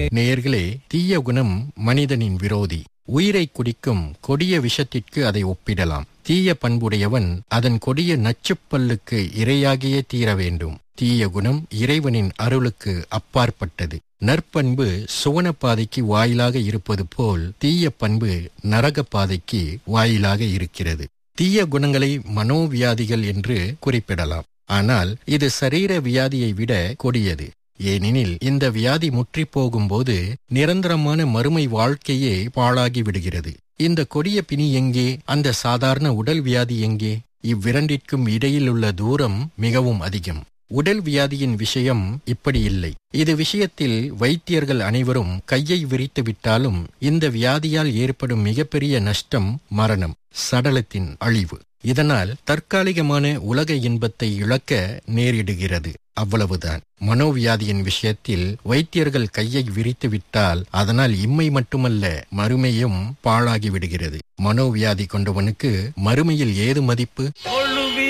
நேயர்களே தீய குணம் மனிதனின் விரோதி உயிரை குடிக்கும் கொடிய விஷத்திற்கு அதை ஒப்பிடலாம் தீய பண்புடையவன் அதன் கொடிய நச்சுப்பல்லுக்கு இரையாகியே தீர வேண்டும் தீய குணம் இறைவனின் அருளுக்கு அப்பாற்பட்டது நற்பண்பு சுவன பாதைக்கு வாயிலாக இருப்பது போல் தீய பண்பு நரக பாதைக்கு வாயிலாக இருக்கிறது தீய குணங்களை மனோவியாதிகள் என்று குறிப்பிடலாம் ஆனால் இது சரீர வியாதியை விட கொடியது ஏனெனில் இந்த வியாதி முற்றி போகும்போது நிரந்தரமான மறுமை வாழ்க்கையே பாழாகி விடுகிறது இந்த கொடிய பிணி எங்கே அந்த சாதாரண உடல் வியாதி எங்கே இவ்விரண்டிற்கும் இடையில் உள்ள தூரம் மிகவும் அதிகம் உடல் வியாதியின் விஷயம் இப்படி இல்லை இது விஷயத்தில் வைத்தியர்கள் அனைவரும் கையை விரித்து விட்டாலும் இந்த வியாதியால் ஏற்படும் மிகப்பெரிய நஷ்டம் மரணம் சடலத்தின் அழிவு இதனால் தற்காலிகமான உலக இன்பத்தை இழக்க நேரிடுகிறது அவ்வளவுதான் மனோவியாதியின் விஷயத்தில் வைத்தியர்கள் கையை விரித்து விட்டால் அதனால் இம்மை மட்டுமல்ல மறுமையும் பாழாகி விடுகிறது மனோவியாதி கொண்டவனுக்கு மறுமையில் ஏது மதிப்பு